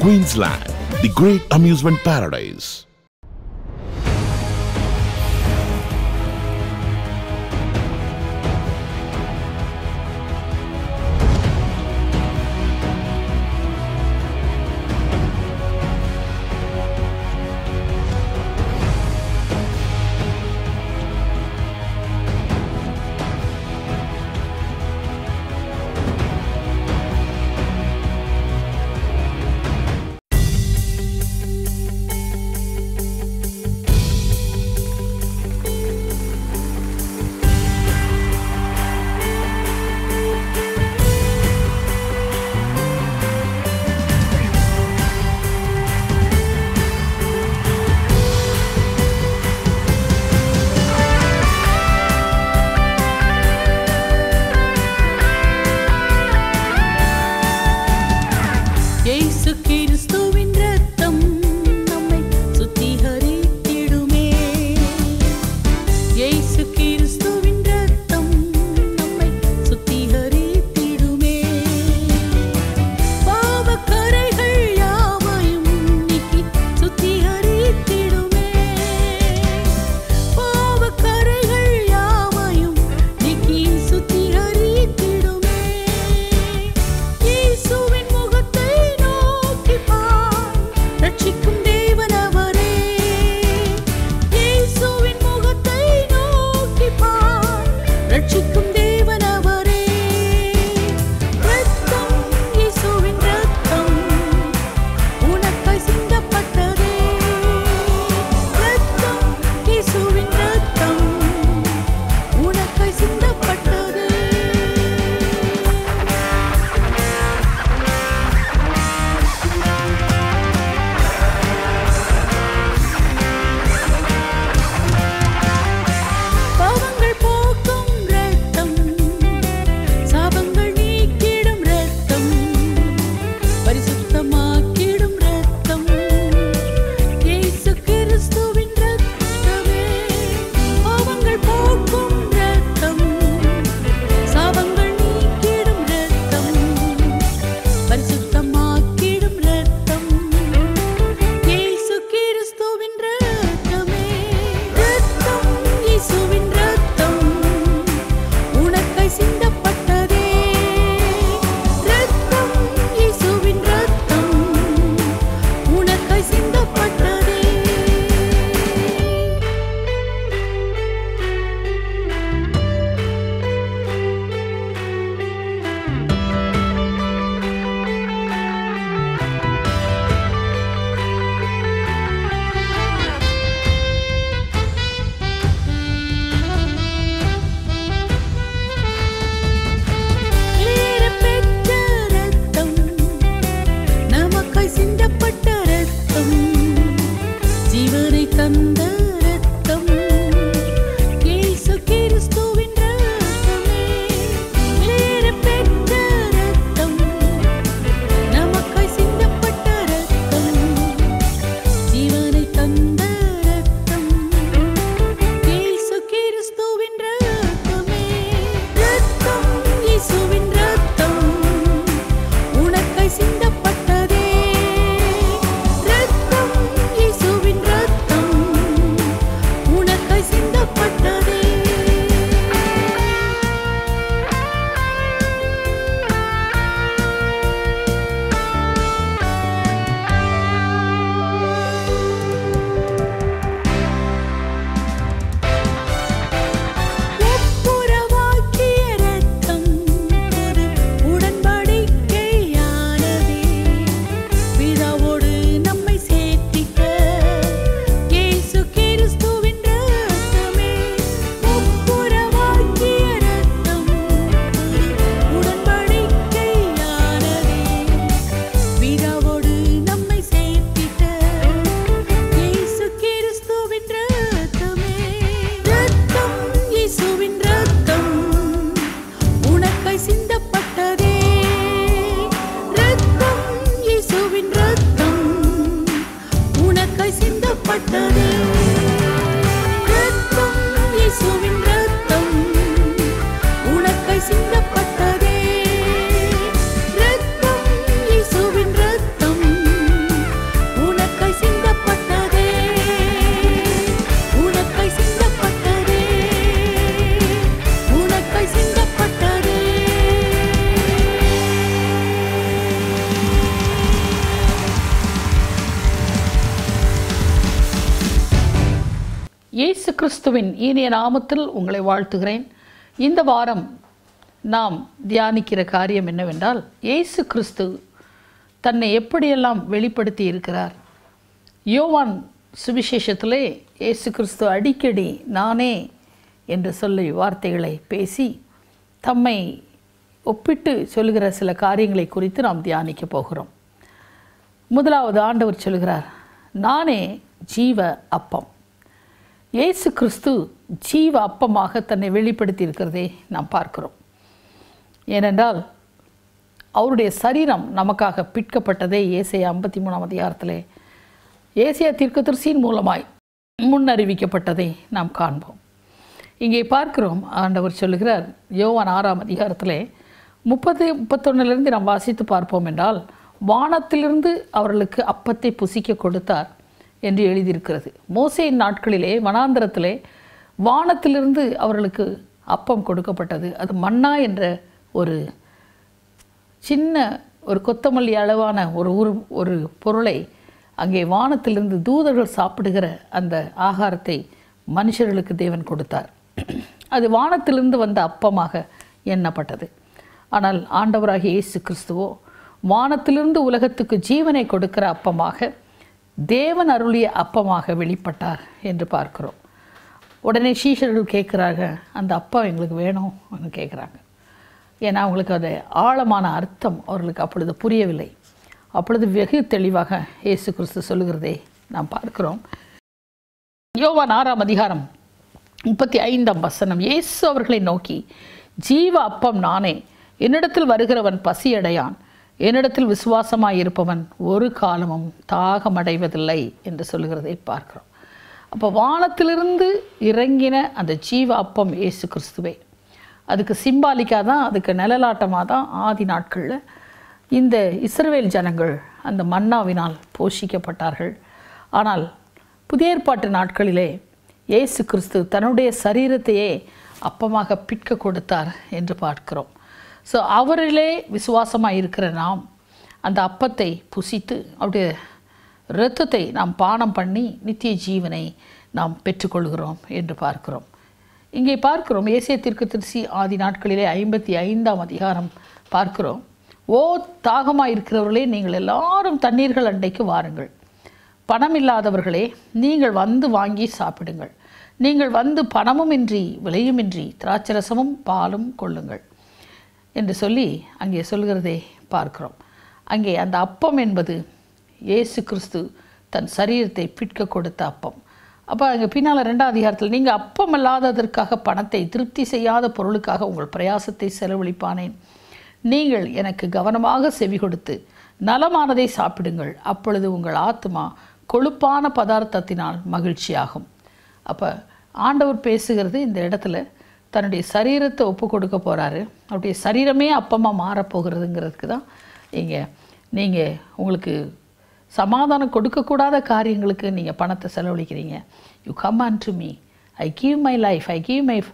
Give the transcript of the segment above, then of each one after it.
Queensland, the great amusement paradise. இயேசு கிறிஸ்துவின் இரத்தம் நம்மை சுத்திகரித்திடுமே இயேசு கிறிஸ்துவின் இரத்தம் நம்மை சுத்திகரித்திடுமே பாவக்கரைகள் யாவையும் நீக்கி சுத்திகரித்திடுமே பாவக்கரைகள் யாவையும் நீக்கி சுத்திகரித்திடுமே இயேசுவின் முகத்தை நோக்கிப் பார், ரட்சிக்கும் தேவன் அவரே. இயேசுவின் முகத்தை நோக்கிப் பார், ரட்சிக்கும் தேவன் அவரே. இரத்தம், இயேசுவின் இரத்தம், உனக்காய் சிந்தப்பட்டதே. இரத்தம், இயேசுவின் இரத்தம், உனக்காய் சிந்தப்பட்டதே பாவங்கள் போக்கும் இரத்தம் சாபங்கள் நீக்கிடும் இரத்தம் பரிசுத்தமாக்கிடும் இரத்தம் இயேசு கிறிஸ்துவின் இரத்தமே பாவங்கள் போக்கும் இரத்தம் சாபங்கள் நீக்கிடும் இரத்தம் பரிசுத்தமாக்கிடும் இரத்தம் இயேசு கிறிஸ்துவின் இரத்தமே இரத்தம் இயேசுவின் இரத்தம் உனக்காய் சிந்தப்பட்டதே இரத்தம் இயேசுவின் இரத்தம் உனக்காய் சிந்தப்பட்டதே ஏற பெற்ற இரத்தம் நமக்காய் சிந்தப்பட்ட இரத்தம் ஜீவனை தந்த இரத்தம் இயேசு கிறிஸ்துவின் இரத்தமே ஏற பெற்ற இரத்தம் நமக்காய் சிந்தப்பட்ட இரத்தம் ஜீவனை தந்த இரத்தம் இயேசு கிறிஸ்துவின் இரத்தமே இரத்தம் இயேசுவின் இரத்தம் உனக்காய் சிந்தப்பட்டதே இரத்தம் இயேசுவின் இரத்தம் உனக்காய் சிந்தப்பட்டதே ஒப்புரவாக்கிய இரத்தம் புது உடன்படிக்கையானதே பிதாவோடு நம்மை சேர்த்திக்க இயேசு கிறிஸ்துவின் இரத்தமே ஒப்புரவாக்கிய இரத்தம் புது உடன்படிக்கையானதே பிதாவோடு நம்மை சேர்த்திட்ட இயேசு கிறிஸ்துவின் இரத்தமே இரத்தம் இயேசுவின் இரத்தம் உனக்காய் சிந்தப்பட்டதே இரத்தம் இயேசுவின் இரத்தம் உனக்காய் சிந்தப்பட்டதே இரத்தம் இயேசுவின் இரத்தம் உனக்காய் சிந்தப்பட்டதே இரத்தம் இயேசுவின் இரத்தம் இயேசு கிறிஸ்துவின் இனிய நாமத்தில் உங்களை வாழ்த்துகிறேன் இந்த வாரம் நாம் தியானிக்கிற காரியம் என்னவென்றால் இயேசு கிறிஸ்து தன்னை எப்படியெல்லாம் வெளிப்படுத்தி இருக்கிறார் யோவான் சுவிசேஷத்திலே இயேசு கிறிஸ்து அடிக்கடி நானே என்று சொல்லி வார்த்தைகளை பேசி தம்மை ஒப்பிட்டு சொல்லுகிற சில காரியங்களை குறித்து நாம் தியானிக்க போகிறோம் முதலாவது ஆண்டவர் சொல்கிறார் நானே ஜீவ அப்பம் இயேசு கிறிஸ்து ஜீவ அப்பமாக தன்னை வெளிப்படுத்தி இருக்கிறதை நாம் பார்க்கிறோம் ஏனென்றால் அவருடைய சரீரம் நமக்காக பிற்கப்பட்டதே ஏசையா ஐம்பத்தி மூணாம் அதிகாரத்திலே ஏசியா தீர்க்கதரிசியின் மூலமாய் முன்னறிவிக்கப்பட்டதை நாம் காண்போம் இங்கே பார்க்கிறோம் ஆண்டவர் சொல்லுகிறார் யோவான் ஆறாம் அதிகாரத்திலே முப்பது முப்பத்தொன்னிலிருந்து நாம் வாசித்து பார்ப்போம் என்றால் வானத்திலிருந்து அவர்களுக்கு அப்பத்தை புசிக்க கொடுத்தார் என்று எழுதியிருக்கிறது மோசையின் நாட்களிலே வனாந்திரத்திலே வானத்திலிருந்து அவர்களுக்கு அப்பம் கொடுக்கப்பட்டது அது மன்னா என்ற ஒரு சின்ன ஒரு கொத்தமல்லி அளவான ஒரு உரு ஒரு பொருளை அங்கே வானத்திலிருந்து தூதர்கள் சாப்பிடுகிற அந்த ஆகாரத்தை மனுஷர்களுக்கு தேவன் கொடுத்தார் அது வானத்திலிருந்து வந்த அப்பமாக எண்ணப்பட்டது ஆனால் ஆண்டவராகிய இயேசு கிறிஸ்துவோ வானத்திலிருந்து உலகத்துக்கு ஜீவனை கொடுக்கிற அப்பமாக தேவன் அருளிய அப்பமாக வெளிப்பட்டார் என்று பார்க்கிறோம் உடனே சீஷர்கள் கேட்குறாங்க அந்த அப்பா எங்களுக்கு வேணும்னு கேட்குறாங்க ஏன்னா அவங்களுக்கு அது ஆழமான அர்த்தம் அவர்களுக்கு அப்பொழுது புரியவில்லை அப்பொழுது வெகு தெளிவாக இயேசு கிறிஸ்து சொல்லுகிறதை நாம் பார்க்கிறோம் யோவான் ஆறாம் அதிகாரம் முப்பத்தி ஐந்தாம் வசனம் இயேசு அவர்களை நோக்கி ஜீவ அப்பம் நானே என்னிடத்தில் வருகிறவன் பசியடையான் என்னிடத்தில் விசுவாசமாய் இருப்பவன் ஒரு காலமும் தாகமடைவதில்லை என்று சொல்லுகிறதை பார்க்கிறோம் அப்போ வானத்திலிருந்து இறங்கின அந்த ஜீவ அப்பம் இயேசு கிறிஸ்துவே அதுக்கு சிம்பாலிக்காக தான் அதுக்கு நிழலாட்டமாக தான் ஆதி நாட்களில் இந்த இஸ்ரவேல் ஜனங்கள் அந்த மன்னாவினால் போஷிக்கப்பட்டார்கள் ஆனால் புதிய ஏற்பாட்டு நாட்களிலே இயேசு கிறிஸ்து தன்னுடைய சரீரத்தையே அப்பமாக பிற்க கொடுத்தார் என்று பார்க்கிறோம் ஸோ அவரிலே விசுவாசமாக இருக்கிற நாம் அந்த அப்பத்தை புசித்து அவருடைய இரத்தத்தை நாம் பானம் பண்ணி நித்திய ஜீவனை நாம் பெற்றுக்கொள்கிறோம் என்று பார்க்கிறோம் இங்கே பார்க்கிறோம் ஏசிய தீர்க்கதரிசி ஆதி நாட்களிலே ஐம்பத்தி ஐந்தாம் அதிகாரம் பார்க்கிறோம் ஓ தாகமாக இருக்கிறவர்களே நீங்கள் எல்லாரும் தண்ணீர்கள் அண்டைக்கு வாருங்கள் பணம் இல்லாதவர்களே நீங்கள் வந்து வாங்கி சாப்பிடுங்கள் நீங்கள் வந்து பணமுமின்றி விலையுமின்றி திராட்சரசமும் பாலும் கொள்ளுங்கள் என்று சொல்லி அங்கே சொல்கிறதை பார்க்கிறோம் அங்கே அந்த அப்பம் என்பது இயேசு கிறிஸ்து தன் சரீரத்தை பிற்க கொடுத்த அப்பம் அப்போ அங்கே பின்னால் ரெண்டாம் அதிகாரத்தில் நீங்கள் அப்பம் அல்லாததற்காக பணத்தை திருப்தி செய்யாத பொருளுக்காக உங்கள் பிரயாசத்தை செலவழிப்பானேன் நீங்கள் எனக்கு கவனமாக செவி கொடுத்து நலமானதை சாப்பிடுங்கள் அப்பொழுது உங்கள் ஆத்மா கொழுப்பான பதார்த்தத்தினால் மகிழ்ச்சியாகும் அப்போ ஆண்டவர் பேசுகிறது இந்த இடத்துல தன்னுடைய சரீரத்தை ஒப்பு கொடுக்க போகிறாரு அவருடைய சரீரமே அப்பமாக மாறப்போகிறதுங்கிறதுக்கு தான் இங்கே நீங்கள் உங்களுக்கு சமாதானம் கொடுக்கக்கூடாத காரியங்களுக்கு நீங்கள் பணத்தை செலவழிக்கிறீங்க you come on to me I give my life I give my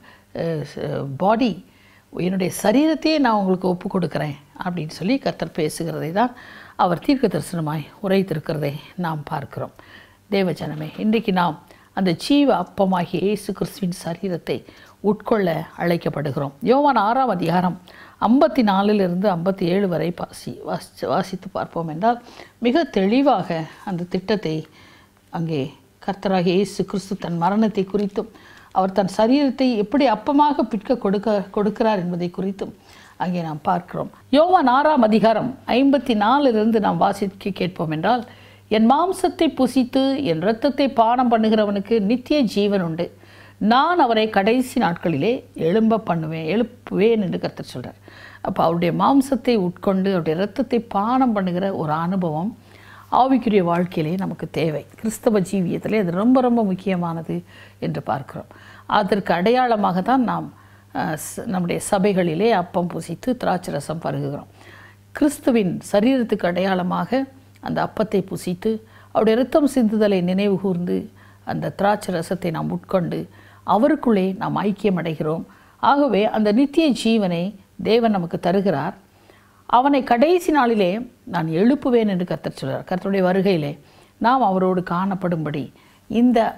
body என்னுடைய சரீரத்தையே நான் உங்களுக்கு ஒப்பு கொடுக்குறேன் அப்படின்னு சொல்லி கர்த்தர் பேசுகிறதை தான் அவர் தீர்க்க தரிசனமாய் உரைத்திருக்கிறதை நாம் பார்க்கிறோம் தேவஜனமே இன்றைக்கு நாம் அந்த ஜீவ அப்பமாகிய இயேசு கிறிஸ்துவின் சரீரத்தை உட்கொள்ள அழைக்கப்படுகிறோம் யோவான் ஆறாம் அதிகாரம் ஐம்பத்தி நாலிலிருந்து ஐம்பத்தி ஏழு வரை பாசி வாசி வாசித்து பார்ப்போம் என்றால் மிக தெளிவாக அந்த திட்டத்தை அங்கே கர்த்தராகிய இயேசு கிறிஸ்து தன் மரணத்தை குறித்தும் அவர் தன் சரீரத்தை எப்படி அப்பமாக பிற்க கொடுக்க கொடுக்கிறார் என்பதை குறித்தும் அங்கே நாம் பார்க்கிறோம் யோவான் ஆறாம் அதிகாரம் ஐம்பத்தி நாலிலிருந்து நாம் வாசிக்க கேட்போம் என்றால் என் மாம்சத்தை புசித்து என் இரத்தத்தை பானம் பண்ணுகிறவனுக்கு நித்திய ஜீவன் உண்டு நான் அவரை கடைசி நாட்களிலே எழும்ப பண்ணுவேன் எழுப்புவேன் என்று கர்த்தர் சொல்கிறார் அப்போ அவருடைய மாம்சத்தை உட்கொண்டு அவருடைய இரத்தத்தை பானம் பண்ணுகிற ஒரு அனுபவம் ஆவிக்குரிய வாழ்க்கையிலே நமக்கு தேவை கிறிஸ்தவ ஜீவியத்திலே அது ரொம்ப ரொம்ப முக்கியமானது என்று பார்க்கிறோம் அதற்கு அடையாளமாக தான் நாம் அஹ், ச- நம்முடைய சபைகளிலே அப்பம் புசித்து திராட்சரசம் பருகுகிறோம் கிறிஸ்துவின் சரீரத்துக்கு அடையாளமாக அந்த அப்பத்தை புசித்து அவருடைய இரத்தம் சிந்துதலை நினைவு கூர்ந்து அந்த திராட்சை ரசத்தை நாம் உட்கொண்டு அவருக்குள்ளே நாம் ஐக்கியம் அடைகிறோம் ஆகவே அந்த நித்திய ஜீவனை தேவன் நமக்கு தருகிறார் அவனை கடைசி நாளிலே நான் எழுப்புவேன் என்று கர்த்தர் சொல்கிறார் கர்த்தருடைய வருகையிலே நாம் அவரோடு காணப்படும்படி இந்த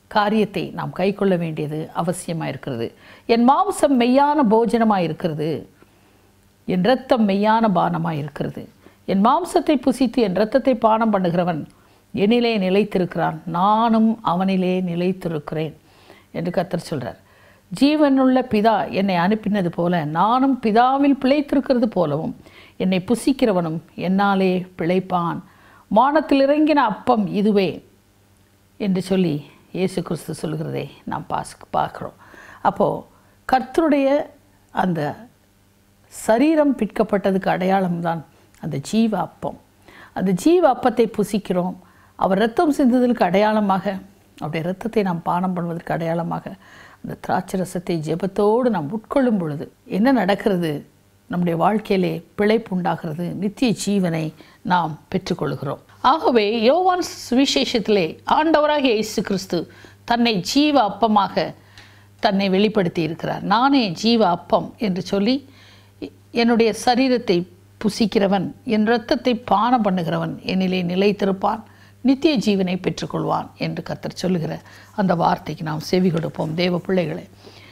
காரியத்தை நாம் கைக்கொள்ள வேண்டியது அவசியமாக இருக்கிறது என் மாம்சம் மெய்யான போஜனமாக இருக்கிறது என் இரத்தம் மெய்யான பானமாக இருக்கிறது என் மாம்சத்தை புசித்து என் இரத்தத்தை பானம் பண்ணுகிறவன் என்னிலே நிலைத்திருக்கிறான் நானும் அவனிலே நிலைத்திருக்கிறேன் என்று கர்த்தர் சொல்கிறார் ஜீவனுள்ள பிதா என்னை அனுப்பினது போல நானும் பிதாவில் பிழைத்திருக்கிறது போலவும் என்னை புசிக்கிறவனும் என்னாலே பிழைப்பான் வானத்தில் இறங்கின அப்பம் இதுவே என்று சொல்லி இயேசு கிறிஸ்து சொல்கிறதை நாம் பாஸ் பார்க்குறோம் அப்போது கர்த்தருடைய அந்த சரீரம் பிற்கப்பட்டதுக்கு அடையாளம்தான் அந்த ஜீவ அப்பம் அந்த ஜீவ அப்பத்தை புசிக்கிறோம் அவர் ரத்தம் சிந்துதலுக்கு அடையாளமாக அவருடைய ரத்தத்தை நாம் பானம் பண்ணுவதற்கு அடையாளமாக அந்த திராட்சை ரசத்தை ஜெபத்தோடு நாம் உட்கொள்ளும் பொழுது என்ன நடக்கிறது நம்முடைய வாழ்க்கையிலே பிழைப்பு உண்டாகிறது நித்திய ஜீவனை நாம் பெற்றுக்கொள்கிறோம் ஆகவே யோவான் சுவிசேஷத்திலே ஆண்டவராகிய இயேசு கிறிஸ்து தன்னை ஜீவ அப்பமாக தன்னை வெளிப்படுத்தி இருக்கிறார் நானே ஜீவ அப்பம் என்று சொல்லி என்னுடைய சரீரத்தை புசிக்கிறவன் என் இரத்தத்தை பானம் பண்ணுகிறவன் என்னிலே நிலைத்திருப்பான் நித்திய ஜீவனை பெற்றுக்கொள்வான் என்று கர்த்தர் சொல்லுகிற அந்த வார்த்தைக்கு நாம் செவி கொடுப்போம் தேவ பிள்ளைகளே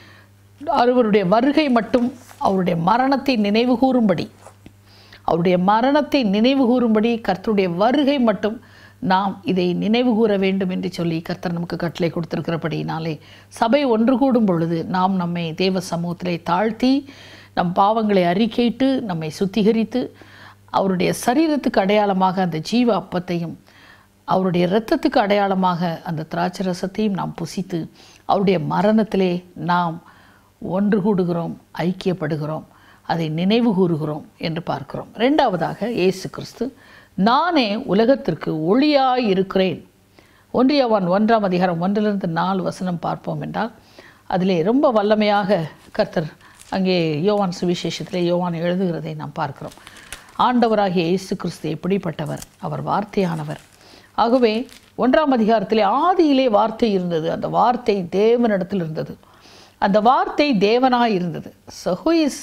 அவருடைய வருகை மட்டும் அவருடைய மரணத்தை நினைவு கூறும்படி அவருடைய மரணத்தை நினைவு கூறும்படி கர்த்தருடைய வருகை மட்டும் நாம் இதை நினைவு கூற வேண்டும் என்று சொல்லி கர்த்தர் நமக்கு கட்டளை கொடுத்திருக்கிறபடியினாலே சபை ஒன்று கூடும் பொழுது நாம் நம்மை தேவ சமூகத்திலே தாழ்த்தி நம் பாவங்களை அறிக்கையிட்டு நம்மை சுத்திகரித்து அவருடைய சரீரத்துக்கு அடையாளமாக அந்த ஜீவ அப்பத்தையும் அவருடைய இரத்தத்துக்கு அடையாளமாக அந்த திராட்சை ரசத்தையும் நாம் புசித்து அவருடைய மரணத்திலே நாம் ஒன்று கூடுகிறோம் ஐக்கியப்படுகிறோம் அதை நினைவு கூறுகிறோம் என்று பார்க்கிறோம் ரெண்டாவதாக இயேசு கிறிஸ்து நானே உலகத்திற்கு ஒளியாய் இருக்கிறேன் ஒன்றியவன் ஒன்றாம் அதிகாரம் ஒன்றிலிருந்து நாலு வசனம் பார்ப்போம் என்றால் அதிலே ரொம்ப வல்லமையாக கர்த்தர் அங்கே யோவான் சுவிசேஷத்திலே யோவான் எழுதுகிறதை நாம் பார்க்கிறோம் ஆண்டவராகிய இயேசு கிறிஸ்து எப்படிப்பட்டவர் அவர் வார்த்தையானவர் ஆகவே ஒன்றாம் அதிகாரத்திலே ஆதியிலே வார்த்தை இருந்தது அந்த வார்த்தை தேவனிடத்தில் இருந்தது அந்த வார்த்தை தேவனாய் இருந்தது so who is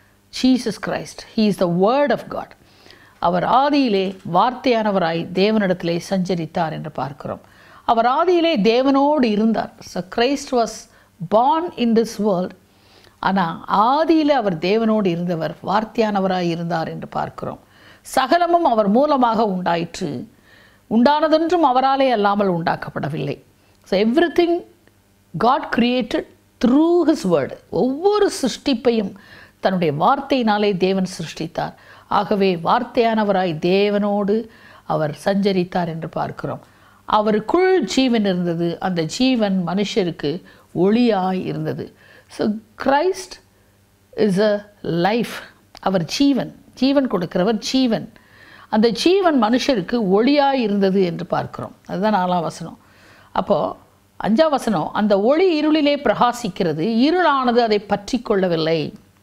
Jesus Christ he is the word of God அவர் ஆதியிலே வார்த்தையானவராய் தேவனிடத்திலே சஞ்சரித்தார் என்று பார்க்கிறோம் அவர் ஆதியிலே தேவனோடு இருந்தார் so Christ was born in this world ஆனால் ஆதியில் அவர் தேவனோடு இருந்தவர் வார்த்தையானவராய் இருந்தார் என்று பார்க்கிறோம் சகலமும் அவர் மூலமாக உண்டாயிற்று உண்டானதொன்றும் அவராலே அல்லாமல் உண்டாக்கப்படவில்லை so every thing God created through his word ஒவ்வொரு சிருஷ்டிப்பையும் தன்னுடைய வார்த்தையினாலே தேவன் சிருஷ்டித்தார் ஆகவே வார்த்தையானவராய் தேவனோடு அவர் சஞ்சரித்தார் என்று பார்க்கிறோம் அவருக்குள் ஜீவன் இருந்தது அந்த ஜீவன் மனுஷருக்கு ஒளியாய் இருந்தது so Christ is a life அவர் ஜீவன் ஜீவன் கொடுக்கிறவர் ஜீவன் அந்த ஜீவன் மனுஷருக்கு ஒளியாய் இருந்தது என்று பார்க்கிறோம் அதுதான் நாலாம் வசனம் அப்போது அஞ்சாம் வசனம் அந்த ஒளி இருளிலே பிரகாசிக்கிறது இருளானது அதை பற்றி கொள்ளவில்லை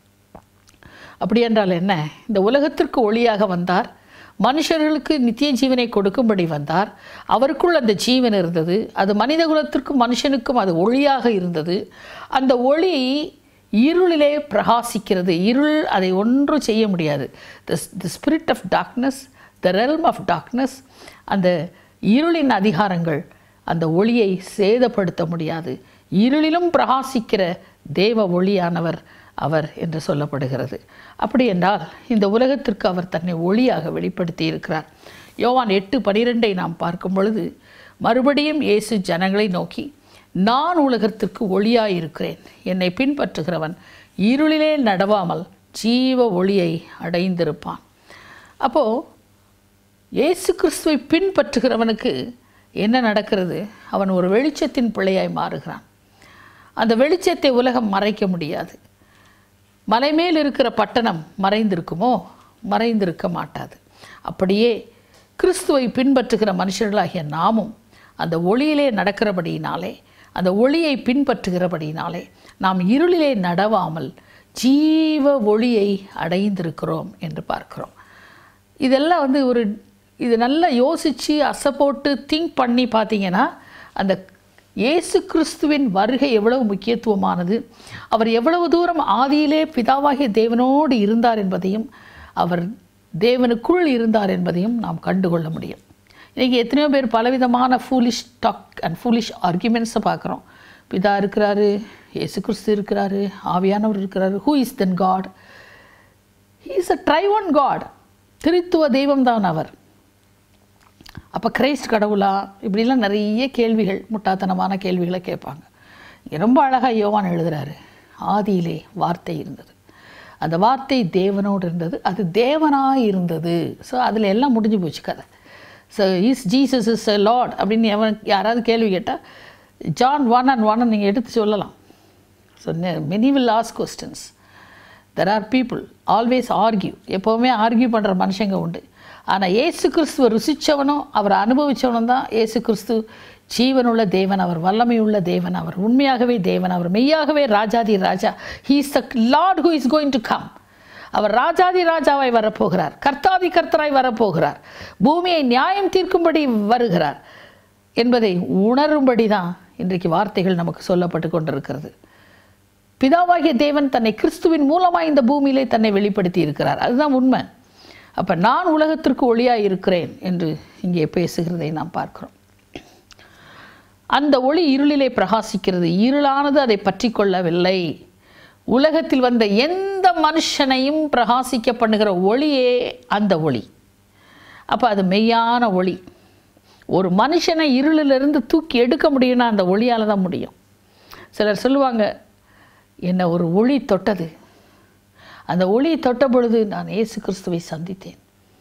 அப்படி என்றால் என்ன இந்த உலகத்திற்கு ஒளியாக வந்தார் மனுஷர்களுக்கு நித்திய ஜீவனை கொடுக்கும்படி வந்தார் அவருக்குள் அந்த ஜீவன் இருந்தது அது மனித குலத்திற்கும் மனுஷனுக்கும் அது ஒளியாக இருந்தது அந்த ஒளி இருளிலே பிரகாசிக்கிறது இருள் அதை ஒன்றும் செய்ய முடியாது the the spirit of darkness the realm of darkness அந்த இருளின் அதிகாரங்கள் அந்த ஒளியை சேதப்படுத்த முடியாது இருளிலும் பிரகாசிக்கிற தேவ ஒளியானவர் அவர் என்று சொல்லப்படுகிறது அப்படி என்றால் இந்த உலகத்திற்கு அவர் தன்னை ஒளியாக வெளிப்படுத்தி இருக்கிறார் யோவான் எட்டு பனிரெண்டை நாம் பார்க்கும் பொழுது மறுபடியும் இயேசு ஜனங்களை நோக்கி நான் உலகத்திற்கு ஒளியாய் இருக்கிறேன் என்னை பின்பற்றுகிறவன் இருளிலே நடவாமல் ஜீவ ஒளியை அடைந்திருப்பான் அப்போது இயேசு கிறிஸ்துவை பின்பற்றுகிறவனுக்கு என்ன நடக்கிறது அவன் ஒரு வெளிச்சத்தின் பிள்ளையாய் மாறுகிறான் அந்த வெளிச்சத்தை உலகம் மறைக்க முடியாது மலை மேல் இருக்கிற பட்டணம் மறைந்திருக்குமோ மறைந்திருக்க மாட்டாது அப்படியே கிறிஸ்துவை பின்பற்றுகிற மனுஷர்களாகிய நாமும் அந்த ஒளியிலே நடக்கிறபடியினாலே அந்த ஒளியை பின்பற்றுகிறபடியினாலே நாம் இருளிலே நடவாமல் ஜீவ ஒளியை அடைந்திருக்கிறோம் என்று பார்க்கிறோம் இதெல்லாம் வந்து ஒரு இது நல்லா யோசித்து அசை போட்டு திங்க் பண்ணி பார்த்தீங்கன்னா அந்த இயேசு கிறிஸ்துவின் வருகை எவ்வளவு முக்கியத்துவமானது அவர் எவ்வளவு தூரம் ஆதியிலே பிதாவாகிய தேவனோடு இருந்தார் என்பதையும் அவர் தேவனுக்குள் இருந்தார் என்பதையும் நாம் கண்டுகொள்ள முடியும் இன்றைக்கி எத்தனையோ பேர் பலவிதமான ஃபூலிஷ் டாக் அண்ட் ஃபூலிஷ் ஆர்குமெண்ட்ஸை பார்க்குறோம் பிதா இருக்கிறாரு இயேசு கிறிஸ்து இருக்கிறாரு ஆவியானவர் இருக்கிறாரு who is then God he is a triune God திருத்துவ தெய்வம் தான் அவர் அப்போ கிரைஸ்ட் கடவுளா இப்படிலாம் நிறைய கேள்விகள் முட்டாத்தனமான கேள்விகளை கேட்பாங்க இங்கே ரொம்ப அழகாக யோவான் எழுதுறாரு ஆதியிலே வார்த்தை இருந்தது அந்த வார்த்தை தேவனோடு இருந்தது அது தேவனாக இருந்தது ஸோ அதில் எல்லாம் முடிஞ்சு போச்சு கதை so is Jesus is a lord அப்படின்னு எவன் யாராவது கேள்வி கேட்டால் ஜான் ஒன் அண்ட் ஒன் நீங்கள் எடுத்து சொல்லலாம் so many will ask questions there are people always argue எப்போவுமே ஆர்கியூ பண்ணுற மனுஷங்க உண்டு ஆனால் ஏசு கிறிஸ்துவை ருசித்தவனும் அவர் அனுபவித்தவனும் தான் ஏசு கிறிஸ்து ஜீவனுள்ள தேவன் அவர் வல்லமையுள்ள தேவன் அவர் உண்மையாகவே தேவன் அவர் மெய்யாகவே ராஜாதி ராஜா he is the lord who is going to come அவர் ராஜாதி ராஜாவாய் வரப்போகிறார் கர்த்தாதி கர்த்தராய் வரப்போகிறார் பூமியை நியாயம் தீர்க்கும்படி வருகிறார் என்பதை உணரும்படி தான் இன்றைக்கு வார்த்தைகள் நமக்கு சொல்லப்பட்டு கொண்டிருக்கிறது பிதாவாகிய தேவன் தன்னை கிறிஸ்துவின் மூலமாக இந்த பூமியிலே தன்னை வெளிப்படுத்தி இருக்கிறார் அதுதான் உண்மை அப்போ நான் உலகத்திற்கு ஒளியாக இருக்கிறேன் என்று இங்கே பேசுகிறதை நாம் பார்க்கிறோம் அந்த ஒளி இருளிலே பிரகாசிக்கிறது இருளானது அதை பற்றி கொள்ளவில்லை உலகத்தில் வந்த எந்த மனுஷனையும் பிரகாசிக்க பண்ணுகிற ஒளியே அந்த ஒளி அப்போ அது மெய்யான ஒளி ஒரு மனுஷனை இருளிலிருந்து தூக்கி எடுக்க முடியும்னா அந்த ஒளியால் தான் முடியும் சிலர் சொல்லுவாங்க என்னை ஒரு ஒளி தொட்டது அந்த ஒளி தொட்ட பொழுது நான் இயேசு கிறிஸ்துவை சந்தித்தேன்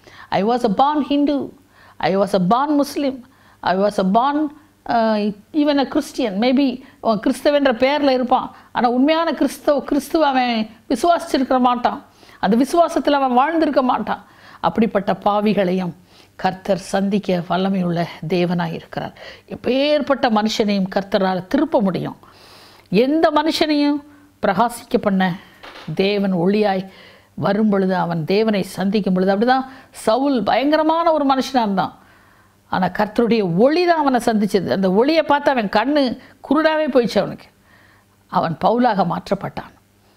I was a born Hindu I was a born Muslim I was a born even a Christian maybe அவன் கிறிஸ்தவன்ற பேரில் இருப்பான் ஆனால் உண்மையான கிறிஸ்தவ கிறிஸ்துவ அவன் விசுவாசிச்சிருக்க மாட்டான் அந்த விசுவாசத்தில் அவன் வாழ்ந்திருக்க மாட்டான் அப்படிப்பட்ட பாவிகளையும் கர்த்தர் சந்திக்க வல்லமையுள்ள தேவனாக இருக்கிறார் எப்பேற்பட்ட மனுஷனையும் கர்த்தரால் திருப்ப முடியும் எந்த மனுஷனையும் பிரகாசிக்க பண்ண தேவன் ஒளியாய் வரும் பொழுது அவன் தேவனை சந்திக்கும் பொழுது அப்படிதான் சவுல் பயங்கரமான ஒரு மனுஷனாக இருந்தான் ஆனால் கர்த்தருடைய ஒளி தான் அவனை சந்திச்சது அந்த ஒளியை பார்த்து அவன் கண்ணு குருடாவே போயிடுச்சு அவனுக்கு அவன் பவுலாக மாற்றப்பட்டான்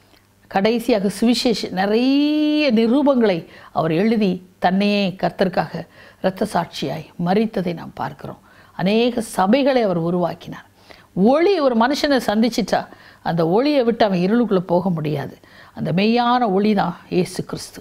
கடைசியாக சுவிசேஷ நிறைய நிரூபங்களை அவர் எழுதி தன்னையே கர்த்தருக்காக இரத்த சாட்சியாய் மறித்ததை நாம் பார்க்கிறோம் அநேக சபைகளை அவர் உருவாக்கினார் ஒளி ஒரு மனுஷனை சந்திச்சிட்டா அந்த ஒளியை விட்டு அவன் இருளுக்குள்ளே போக முடியாது அந்த மெய்யான ஒளி தான் இயேசு கிறிஸ்து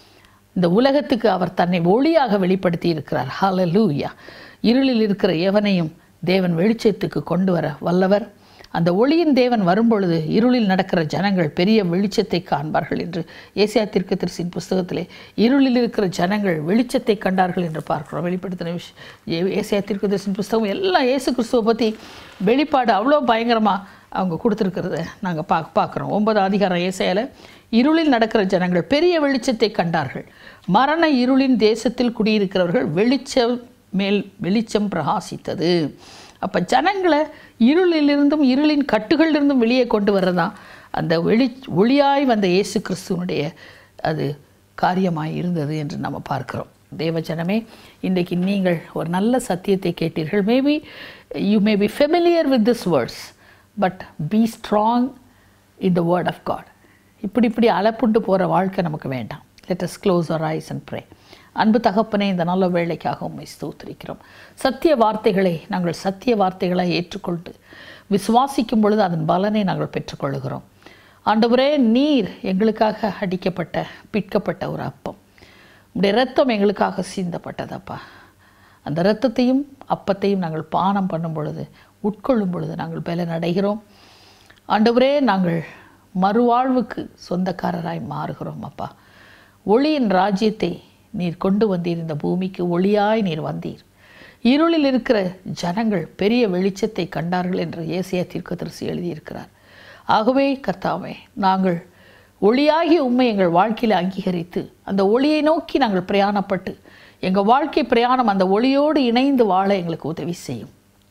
இந்த உலகத்துக்கு அவர் தன்னை ஒளியாக வெளிப்படுத்தி இருக்கிறார் ஹalleluya இருளில் இருக்கிற எவனையும் தேவன் வெளிச்சத்துக்கு கொண்டு வர வல்லவர் அந்த ஒளியின் தேவன் வரும்பொழுது இருளில் நடக்கிற ஜனங்கள் பெரிய வெளிச்சத்தை காண்பார்கள் என்று ஏசியா தீர்க்கதரிசியின் புஸ்தகத்திலே இருளில் இருக்கிற ஜனங்கள் வெளிச்சத்தை கண்டார்கள் என்று பார்க்கிறோம் வெளிப்படுத்தின விஷ் ஏ- ஏசியா தீர்க்கதரிசியின் புஸ்தகம் எல்லாம் இயேசு கிறிஸ்துவை பற்றி வெளிப்பாடு அவ்வளோ பயங்கரமாக அவங்க கொடுத்துருக்கிறத நாங்கள் பா பார்க்குறோம் ஒன்பது அதிகாரம் ஏசையால இருளில் நடக்கிற ஜனங்கள் பெரிய வெளிச்சத்தை கண்டார்கள் மரண இருளின் தேசத்தில் குடியிருக்கிறவர்கள் வெளிச்சம் மேல் வெளிச்சம் பிரகாசித்தது அப்போ ஜனங்களை இருளிலிருந்தும் இருளின் கட்டுகளிலிருந்தும் வெளியே கொண்டு வர்றதான் அந்த வெளி ஒளியாய் வந்த இயேசு கிறிஸ்துவனுடைய அது காரியமாய் இருந்தது என்று நம்ம பார்க்கிறோம் தேவ ஜனமே இன்றைக்கு நீங்கள் ஒரு நல்ல சத்தியத்தை கேட்டீர்கள் maybe you may be familiar with this words but be strong in the word of God இப்படி இப்படி அலப்புண்டு போகிற வாழ்க்கை நமக்கு வேண்டாம் let us close our eyes and pray அன்பு தகப்பனே இந்த நல்ல வேலைக்காக உண்மை ஸ்தோத்திரிக்கிறோம் சத்திய வார்த்தைகளை நாங்கள் சத்திய வார்த்தைகளை ஏற்றுக்கொண்டு விசுவாசிக்கும் பொழுது அதன் பலனை நாங்கள் பெற்றுக்கொள்கிறோம் ஆண்டவரே நீர் எங்களுக்காக அடிக்கப்பட்ட பிட்கப்பட்ட ஒரு அப்பம் உடைய இரத்தம் எங்களுக்காக சிந்தப்பட்டதப்பா அந்த இரத்தத்தையும் அப்பத்தையும் நாங்கள் பானம் பண்ணும் பொழுது உட்கொள்ளும் பொழுது நாங்கள் பலன் அடைகிறோம் ஆண்டவரே நாங்கள் மறுவாழ்வுக்கு சொந்தக்காரராய் மாறுகிறோம் அப்பா ஒளியின் ராஜ்யத்தை நீர் கொண்டு வந்தீர் இந்த பூமிக்கு ஒளியாய் நீர் வந்தீர் இருளில் இருக்கிற ஜனங்கள் பெரிய வெளிச்சத்தை கண்டார்கள் என்று ஏசியா தீர்க்கதரிசி எழுதியிருக்கிறார் ஆகவே கர்த்தாவே நாங்கள் ஒளியாகிய உண்மை எங்கள் வாழ்க்கையில் அங்கீகரித்து அந்த ஒளியை நோக்கி நாங்கள் பிரயாணப்பட்டு எங்கள் வாழ்க்கை பிரயாணம் அந்த ஒளியோடு இணைந்து வாழ எங்களுக்கு உதவி செய்யும்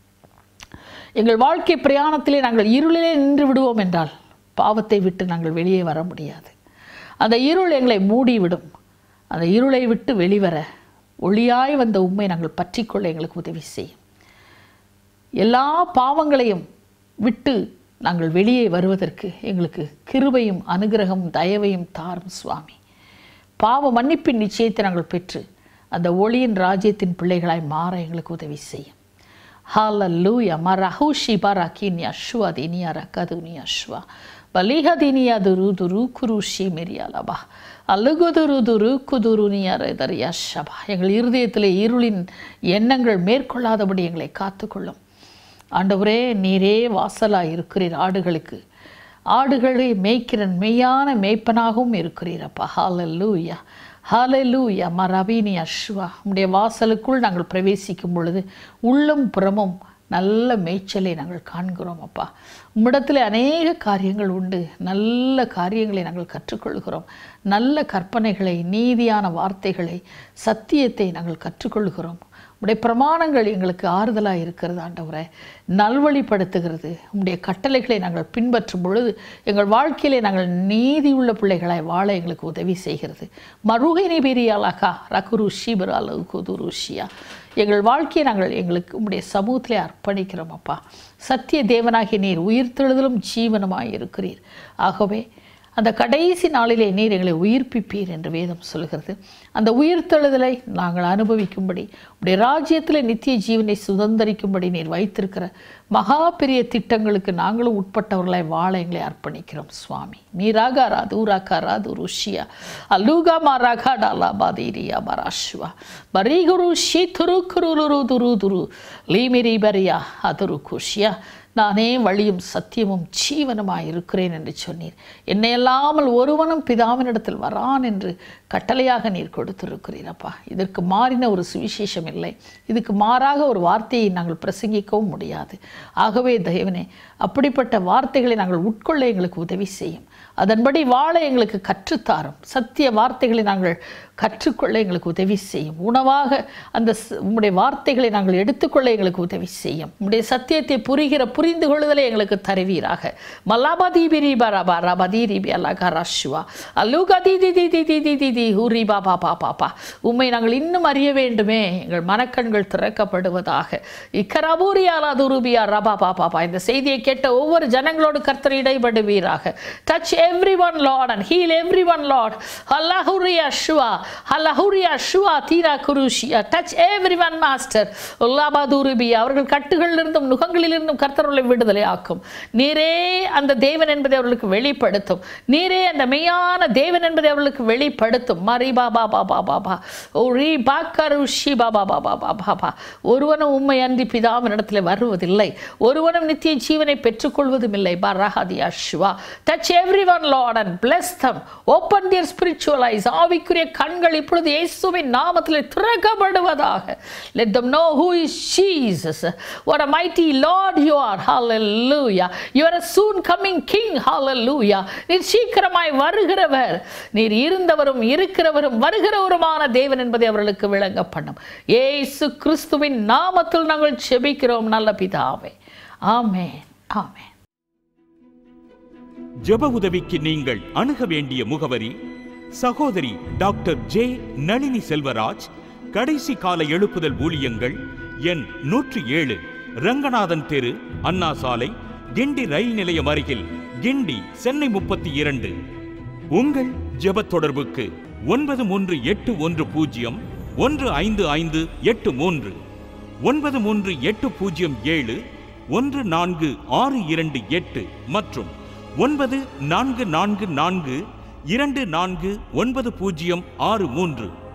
எங்கள் வாழ்க்கை பிரயாணத்திலே நாங்கள் இருளிலே நின்று விடுவோம் என்றால் பாவத்தை விட்டு நாங்கள் வெளியே வர முடியாது அந்த இருள் எங்களை மூடிவிடும் அந்த இருளை விட்டு வெளிவர ஒளியாய் வந்த உண்மை நாங்கள் பற்றிக்கொள்ள எங்களுக்கு உதவி செய்யும் எல்லா பாவங்களையும் விட்டு நாங்கள் வெளியே வருவதற்கு எங்களுக்கு கிருபையும் அனுகிரகமும் தயவையும் தாரும் சுவாமி பாவ மன்னிப்பின் நிச்சயத்தை நாங்கள் பெற்று அந்த ஒளியின் ராஜ்யத்தின் பிள்ளைகளாய் மாற எங்களுக்கு உதவி செய்யும் Hallelujah. Marahushi barakini ashwa dini arakaduni ashwa. Baliha dini aduru duru kurushi mirialaba. அழுகுதுரு துரு குதுருனி அரைதறி அஷபா எங்கள் இருதயத்திலே இருளின் எண்ணங்கள் மேற்கொள்ளாதபடி எங்களை காத்துக்கொள்ளும் ஆண்டவரே நீரே வாசலாய் இருக்கிறீர் ஆடுகளுக்கு ஆடுகளை மேய்க்கிற மெய்யான மேய்ப்பனாகவும் இருக்கிறீரப்பா ஹாலல்லூயா ஹாலல்லூயா மரபீனி அஸ்வா உம்முடைய வாசலுக்குள் நாங்கள் பிரவேசிக்கும் பொழுது உள்ளும் புறமும் நல்ல மேய்ச்சலை நாங்கள் காண்கிறோம் அப்பா உம்மிடத்தில் அநேக காரியங்கள் உண்டு நல்ல காரியங்களை நாங்கள் கற்றுக்கொள்கிறோம் நல்ல கற்பனைகளை நீதியான வார்த்தைகளை சத்தியத்தை நாங்கள் கற்றுக்கொள்கிறோம் உடைய பிரமாணங்கள் எங்களுக்கு ஆறுதலாக இருக்கிறது ஆண்டவரை நல்வழிப்படுத்துகிறது உம்முடைய கட்டளைகளை நாங்கள் பின்பற்றும் பொழுது எங்கள் வாழ்க்கையிலே நாங்கள் நீதி உள்ள பிள்ளைகளாய் வாழ எங்களுக்கு உதவி செய்கிறது மருகினி பெரியாலாக்கா ரகுரு ஷீபராலு குதுருஷியா எங்கள் வாழ்க்கையை நாங்கள் எங்களுக்கு உம்முடைய சமூகத்திலே அர்ப்பணிக்கிறோம் அப்பா சத்திய தேவனாகிய நீர் உயிர்த்தெழுதலும் ஜீவனமாய் இருக்கிறீர் ஆகவே அந்த கடைசி நாளிலே நீர் எங்களை உயிர்ப்பிப்பீர் என்று வேதம் சொல்கிறது அந்த உயிர்த்தெழுதலை நாங்கள் அனுபவிக்கும்படி உடைய ராஜ்யத்தில் நித்திய ஜீவனை சுதந்திரிக்கும்படி நீர் வைத்திருக்கிற மகா பெரிய திட்டங்களுக்கு நாங்களும் உட்பட்டவர்களாய் வாழ எங்களை அர்ப்பணிக்கிறோம் சுவாமி நீராக ராது ஊராக்கா ராது ருஷியா அல்லூகா மாராகா டாலா பாதீரியா பராஷ்வா பரீகுரு ஷீ துரு குரு துரு துரு லீமிரி பரியா அதுரு குஷியா நானே வழியும் சத்தியமும் ஜீவனுமாய் இருக்கிறேன் என்று சொன்னீர் என்னை அல்லாமல் ஒருவனும் பிதாவினிடத்தில் வரான் என்று கட்டளையாக நீர் கொடுத்திருக்கிறீர் அப்பா இதற்கு மாறின ஒரு சுவிசேஷம் இல்லை இதுக்கு மாறாக ஒரு வார்த்தையை நாங்கள் பிரசங்கிக்கவும் முடியாது ஆகவே தேவனே அப்படிப்பட்ட வார்த்தைகளை நாங்கள் உட்கொள்ள எங்களுக்கு உதவி செய்யும் அதன்படி வாழ எங்களுக்கு கற்றுத்தாரும் சத்திய வார்த்தைகளை நாங்கள் கற்றுக்கொள்ள எங்களுக்கு உதவி செய்யும் உணவாக அந்த ச- உம்முடைய வார்த்தைகளை நாங்கள் எடுத்துக்கொள்ள எங்களுக்கு உதவி செய்யும் உம்முடைய சத்தியத்தை புரிகிற புரிந்து கொள்ளுதலை எங்களுக்கு தருவீராக மல்லாபதி பிரி பரபா ரபதி ரிபி அல்லாகா ரஷ்வா அல்லுகா தி தி தி தி தி தி தி தி ஹூரி பாபா பா பாப்பா உம்மை நாங்கள் இன்னும் அறிய வேண்டுமே எங்கள் மனக்கண்கள் திறக்கப்படுவதாக இக்கரபூரியாலா துருபியா ரபா பா பாப்பா இந்த செய்தியை கேட்ட ஒவ்வொரு ஜனங்களோடு கர்த்தர் இடைபடுவீராக touch every one lord and heal every one lord ஹல்லாஹுரியா ஷுவா ஹல்லாஹுரியா ஷுவா தீரா குருஷியா டச் எவ்ரி ஒன் மாஸ்டர் உல்லாபா துருபியா அவர்கள் கட்டுகளிலிருந்தும் நுகங்களிலிருந்தும் கர்த்தர்களை விடுதலை ஆக்கும் நீரே அந்த தேவன் என்பதை அவர்களுக்கு வெளிப்படுத்தும் நீரே அந்த மெய்யான தேவன் என்பதை அவர்களுக்கு வெளிப்படுத்தும் மரி பாபா பாபா பாபா ஓ ரீ பாக்கருஷி பாபா பாபா பாபா பா ஒருவனும் உண்மை அன்றி பிதாவினிடத்தில் வருவதில்லை ஒருவனும் நித்திய ஜீவனை பெற்றுக்கொள்வதும் இல்லை பரஹதி அஷ்வா touch every one lord and bless them open their spiritual eyes ஆவிக்குரிய கண்கள் இப்பொழுது இயேசுவின் நாமத்தில் திறக்கப்படுவதாக let them know who is Jesus what a mighty Lord you are hallelujah you are a soon coming king hallelujah நீர் சீக்கிரமாய் வருகிறவர் நீர் இருந்தவரும் இருக்கிறவரும் வருகிறவருமான தேவன் என்பதை அவர்களுக்கு விளங்க பண்ணும் ஏசு கிறிஸ்துவின் நாமத்தில் நாங்கள் செபிக்கிறோம் நல்ல பிதாவே ஆமென் ஆமென் ஜெப உதவிக்கு நீங்கள் அணுக வேண்டிய முகவரி சகோதரி டாக்டர் ஜே நளினி செல்வராஜ் கடைசி கால எழுப்புதல் ஊழியங்கள் எண் நூற்றி ஏழு ரங்கநாதன் தெரு அண்ணா சாலை கிண்டி ரயில் நிலையம் அருகில் கிண்டி சென்னை முப்பத்தி இரண்டு உங்கள் ஜெப தொடர்புக்கு ஒன்பது மூன்று எட்டு ஒன்று பூஜ்ஜியம் ஒன்று ஐந்து ஐந்து எட்டு மூன்று ஒன்பது மூன்று எட்டு பூஜ்ஜியம் ஏழு ஒன்று நான்கு ஆறு இரண்டு எட்டு மற்றும் ஒன்பது நான்கு நான்கு நான்கு இரண்டு நான்கு ஒன்பது பூஜ்ஜியம் ஆறு மூன்று